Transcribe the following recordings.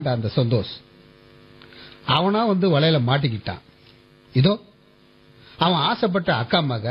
அந்த சந்தோஷ் அவனா வந்து வலையில மாட்டிக்கிட்டான் இதோ அவன் ஆசைப்பட்ட அக்கா மக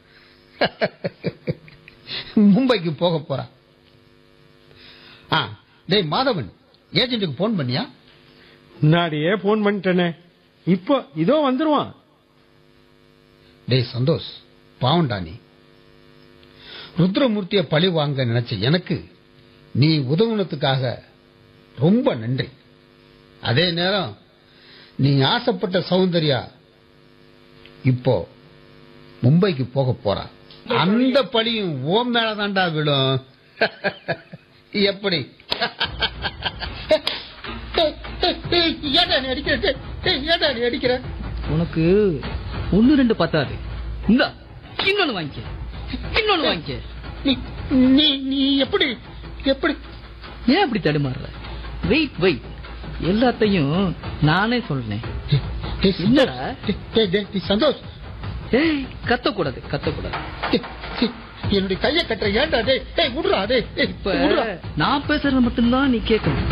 மும்பைக்கு போக போறான் ஆ டேய் மாதவன் ஏஜென்ட்டுக்கு போன் பண்ணியா முன்னாடியே போன் பண்ணிட்டேனே இப்போ இதோ வந்துருவான் டேய் சந்தோஷ் பாவண்டா நீ ருத்ரமூர்த்திய பழி வாங்க நினைச்ச எனக்கு நீ உதவுனதுக்காக ரொம்ப நன்றி அதே நேரம் நீ ஆசைப்பட்ட சௌந்தர்யா இப்போ மும்பைக்கு போக போறா அந்த பழியும் ஓம் மேலதான்டா விடும் எப்படி ஏடா நீ அடிக்கிற டேய், ஏடா நீ அடிக்கிற உனக்கு ஒன்னு ரெண்டு பத்தாது இந்த இன்னொன்னு வாங்கிக்க இன்னொன்னு வாங்கிக்க நீ நீ நீ எப்படி எப்படி ஏன் அப்படி தடுமாறுற வெயிட் வெயிட் எல்லாத்தையும் நானே சொல்றேன் டேய், டேய், என்னடா? டேய், டேய், டேய், டேய், சந்தோஷ் ஏய் கத்தக்கூடாது கத்தக்கூடாது டேய், டேய், என்னுடைய கையை கட்டுற ஏன்டா டேய் டேய் விடுறா டேய் டேய், இப்ப விடுறா நான் பேசுறது மட்டும்தான் நீ கேட்கணும்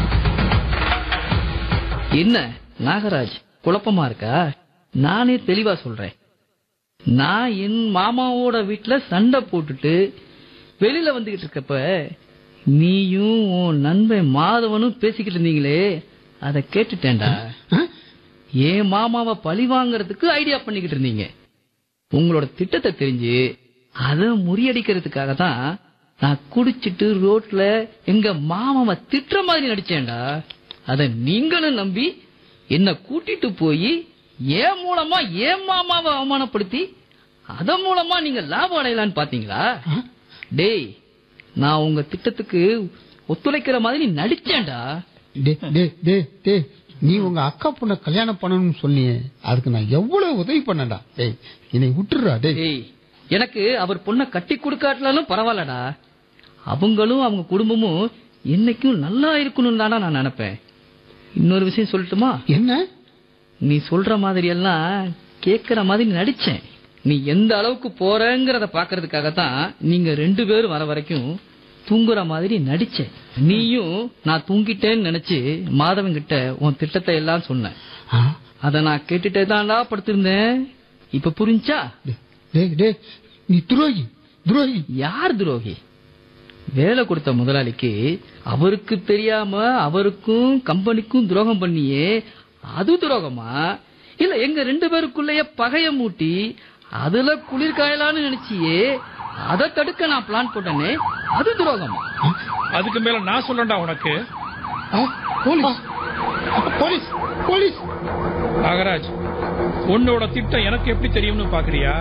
என்ன நாகராஜ் குழப்பமா இருக்கா நானே தெளிவா சொல்றேன் நான் என் மாமாவோட வீட்டுல சண்டை போட்டுட்டு வெளியில வந்துகிட்டு இருக்கப்ப நீயும் உன் நண்பன் மாதவனும் பேசிக்கிட்டு இருந்தீங்களே அதை கேட்டுட்டேன்டா ஆ? என் மாமாவை பழி வாங்குறதுக்கு ஐடியா பண்ணிக்கிட்டு இருந்தீங்க உங்களோட திட்டத்தை தெரிஞ்சு அதை முறியடிக்கிறதுக்காக தான் நான் குடிச்சிட்டு ரோட்ல எங்க மாமாவை திட்டுற மாதிரி நடிச்சேன்டா அத நீங்களும் நம்பி என்ன கூட்டிட்டு போய் ஏன் மூலமா ஏன் மாமாவை அவமானப்படுத்தி அதன் மூலமா நீங்க லாபம் அடையலான்னு பாத்தீங்களா டேய் நான் உங்க திட்டத்துக்கு ஒத்துழைக்கிற மாதிரி நடிச்சேன்டா டேய், டேய், டேய், டேய், நீ உங்க அக்கா பொண்ண கல்யாணம் பண்ணணும்னு சொன்னியே அதுக்கு நான் எவ்வளவு உதவி பண்ணடா டேய் என்னை விட்டுடுறா டேய் டேய் எனக்கு அவர் பொண்ணை கட்டி கொடுக்காட்டலும் பரவாயில்லடா அவங்களும் அவங்க குடும்பமும் என்னைக்கும் நல்லா இருக்கணும் தானா நான் நினைப்பேன் இன்னொரு விஷயம் சொல்லட்டுமா என்ன நீ சொல்ற மாதிரி எல்லாம் கேக்குற மாதிரி நடிச்சேன் நீ எந்த அளவுக்கு போறங்கிறத பாக்குறதுக்காக தான் நீங்க ரெண்டு பேரும் வர வரைக்கும் தூங்குற மாதிரி நடிச்சேன் நீயும் நான் தூங்கிட்டேன்னு நினைச்சு மாதவன் கிட்ட உன் திட்டத்தை எல்லாம் சொன்னேன் ஆ? அத நான் கேட்டுட்டே தான்டா படுத்திருந்தேன் இப்ப புரிஞ்சா டேய், டேய் டேய் நீ துரோகி துரோகி யார் துரோகி வேலை கொடுத்த முதலாளிக்கு அவருக்கு தெரியாம அவருக்கும் கம்பெனிக்கும் துரோகம் பண்ணியே அது துரோகமா இல்ல எங்க ரெண்டு பேருக்குள்ளேயே பகைய மூட்டி அதுல குளிர் காயலான்னு நினைச்சியே அதை தடுக்க நான் பிளான் போட்டேனே அது துரோகமா அதுக்கு மேல நான் சொல்லண்டா உனக்கு ஆ, போலீஸ் போலீஸ் போலீஸ் நாகராஜ் உன்னோட திட்டம் எனக்கு எப்படி தெரியும்னு பாக்குறியா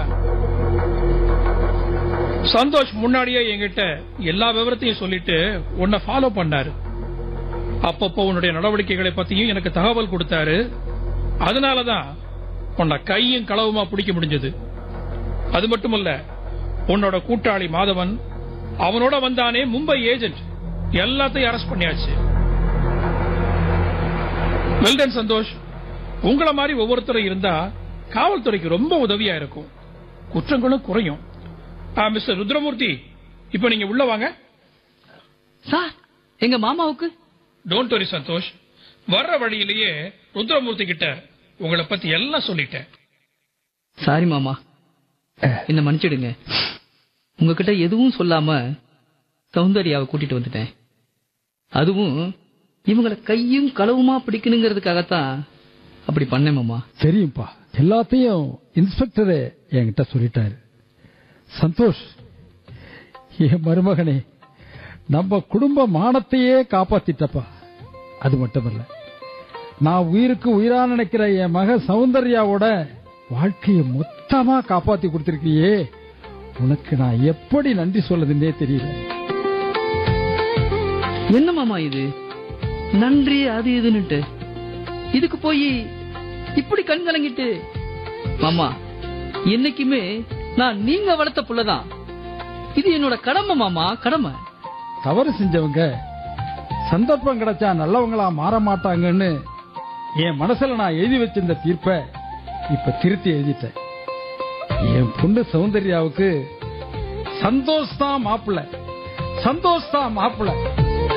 சந்தோஷ் முன்னாடியே என்கிட்ட எல்லா விவரத்தையும் சொல்லிட்டு உன்னை ஃபாலோ பண்ணாரு அப்பப்போ உன்னுடைய நடவடிக்கைகளை பத்தியும் எனக்கு தகவல் கொடுத்தாரு அதனாலதான் உன்னை கையும் களவுமா பிடிக்க முடிஞ்சது அது மட்டுமல்ல உன்னோட கூட்டாளி மாதவன் அவனோட வந்தானே மும்பை ஏஜென்ட் எல்லாத்தையும் அரெஸ்ட் பண்ணியாச்சு வெல்டன் சந்தோஷ் உங்கள மாதிரி ஒவ்வொருத்தரும் இருந்தா காவல்துறைக்கு ரொம்ப உதவியா இருக்கும் குற்றங்களும் குறையும் ஆ, மிஸ்டர் ருத்ரமூர்த்தி இப்ப நீங்க உள்ள வாங்க சார் எங்க மாமாவுக்கு டோன்ட் வரி சந்தோஷ் வர்ற வழியிலேயே ருத்ரமூர்த்தி கிட்ட உங்களை பத்தி எல்லாம் சொல்லிட்டேன் சாரி மாமா என்ன மன்னிச்சிடுங்க உங்ககிட்ட எதுவும் சொல்லாம சௌந்தர்யாவை கூட்டிட்டு வந்துட்டேன் அதுவும் இவங்கள கையும் களவுமா பிடிக்கணுங்கிறதுக்காகத்தான் அப்படி பண்ணேன் மாமா தெரியும்பா எல்லாத்தையும் இன்ஸ்பெக்டரே என்கிட்ட சொல்லிட்டாரு சந்தோஷ் என் மருமகனே நம்ம குடும்ப மானத்தையே காப்பாத்திட்டப்பா அது மட்டுமல்ல நான் உயிருக்கு உயிரா நினைக்கிற என் மக சௌந்தர்யாவோட வாழ்க்கையை மொத்தமா காப்பாத்தி கொடுத்திருக்கியே உனக்கு நான் எப்படி நன்றி சொல்லதுன்னே தெரியல என்ன மாமா இது நன்றி அது இதுன்னுட்டு இதுக்கு போய் இப்படி கண் கலங்கிட்டு மாமா என்னைக்குமே நான் நீங்க வளர்த்த புள்ளதான் இது என்னோட கடமை மாமா கடமை தவறு செஞ்சவங்க சந்தர்ப்பம் கிடைச்சா நல்லவங்களா மாற மாட்டாங்கன்னு என் மனசுல நான் எழுதி வச்சிருந்த தீர்ப்பை இப்ப திருத்தி எழுதிட்டேன் என் பொண்ணு சௌந்தர்யாவுக்கு சந்தோஷ் தான் மாப்பிள்ள சந்தோஷ் தான் மாப்பிள்ள